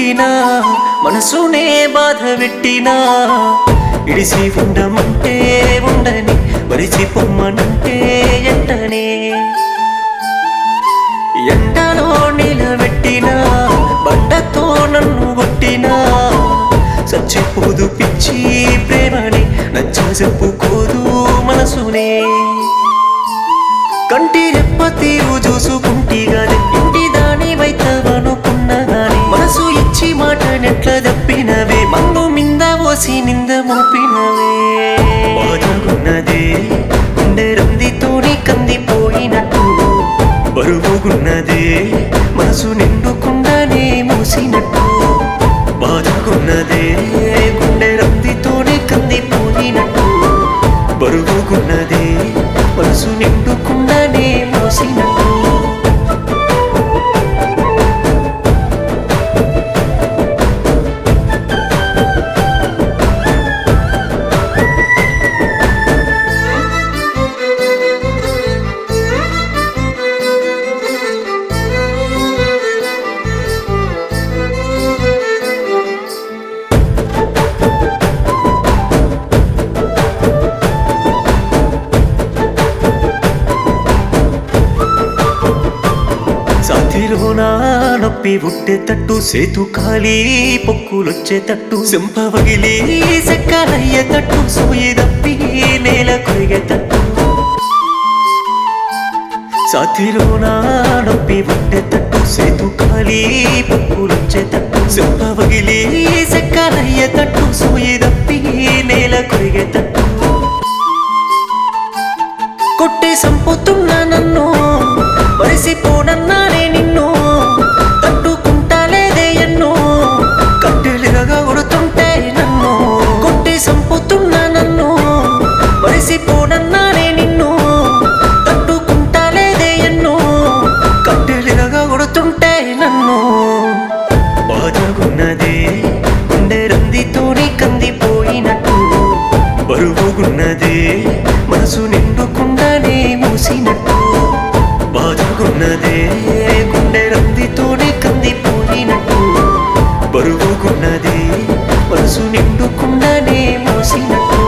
పెట్టినా మనసునే బాధ పెట్టినా ఇడిసి ఉండమంటే ఉండని మరిచి పొమ్మనంటే ఎంటనే ఎండలో నిలబెట్టినా బండతో నన్ను కొట్టినా చచ్చిపోదు పిచ్చి ప్రేమని నచ్చ చెప్పుకోదు మనసునే కంటి రెప్ప తీరు చూసుకుంటి గాని ఇంటి దాని వైతవనుకున్నా గాని మనసు ఇచ్చి మాట నెట్ల తప్పినవే మందు మింద ఓసి నింద మోపినవే బాధగున్నదే గుండె రందితోని కందిపోయినట్టు బరువుగున్నదే మనసు నిండుకుండానే మూసినట్టు బాధగున్నదే గుండె రందితోని కందిపోయినట్టు బరువుగున్నదే మనసు నిండుకుండానే మోసినట్టు సాధిలోనా నొప్పి పుట్టేటట్టు సేతు ఖాళీ పొక్కులొచ్చేటట్టు సింపవగిలి సెక్కలయ్యేటట్టు సోయి దప్పి నేల కొరిగేటట్టు సాధిలోనా నొప్పి పుట్టేటట్టు సేతు ఖాళీ పొక్కులొచ్చేటట్టు సింపవగిలి సెక్కలయ్యేటట్టు సోయి దప్పి నేల కొరిగేటట్టు కొట్టి సంపుతున్నా నన్ను మరిసిపోనన్నానే నిన్ను తట్టుకుంటా లేదే ఎన్నో కట్టెలుగా కొడుతుంటే నన్ను కొట్టి సంపుతున్నా నన్ను మరిసిపోనన్నానే నిన్ను తట్టుకుంటా లేదే ఎన్నో కట్టెలుగా కొడుతుంటే నన్ను బాధగున్నదే గుండె రందితోని కందిపోయినట్టు బరువుగున్నదే మనసు నిండుకుండానే మూసినట్టు బాధగున్నదే గుండె రందితోనే కందిపోయినట్టు బరువుగున్నదే మనసు నిండుకుండానే మూసినట్టు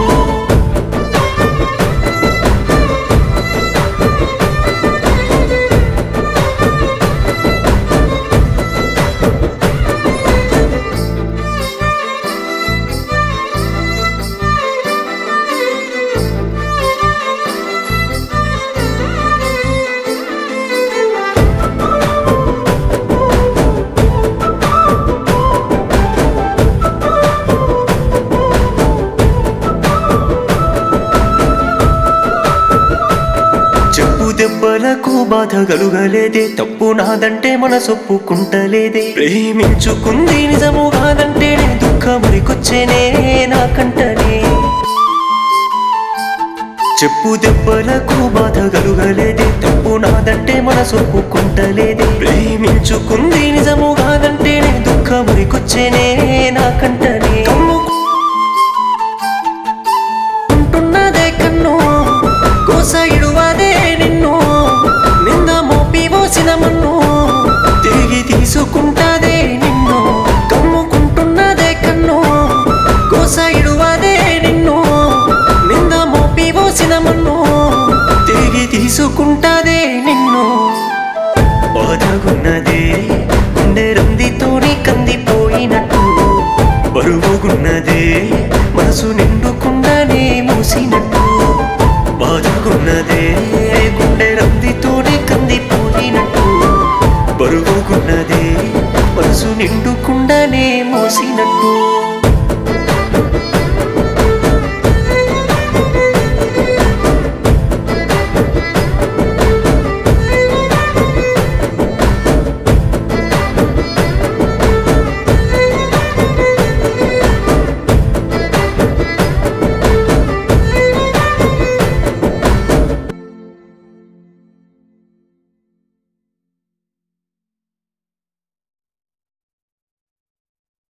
చెప్పు దెబ్బలకు బాధ కలుగలేదే తప్పు నాదంటే మనసొప్పుకుంటలేదే ప్రేమించుకుంది నిజము కాదంటేనే దుఃఖమురికొచ్చేనే నాకంటనే చెప్పు దెబ్బలకు బాధ కలుగలేదే తప్పు నాదంటే మనసొప్పుకుంటలేదే ప్రేమించుకుంది నిజము కాదంటేనే దుఃఖమురికొచ్చేనే నాకంటనే ఉంటున్నదే కన్ను కోస ఇడువదే నిన్ను నింద మోపి పోసిన మన్ను తిరిగి తీసుకుంటాదే నిన్ను కమ్ముకుంటున్నదే కన్ను కోస ఇడువదే నిన్ను నింద మోపి పోసిన మన్ను తిరిగి తీసుకుంటాదే నిన్ను బాధగున్నదే గుండె రందితోని కందిపోయినట్టు బరువుగున్నదే మనసు నిండుకుండానే మూసినట్టు బాధగున్నదే గుండె రందితోనే కందిపోయినట్టు బరువుగున్నదే మనసు నిండుకుండానే మోసినట్టు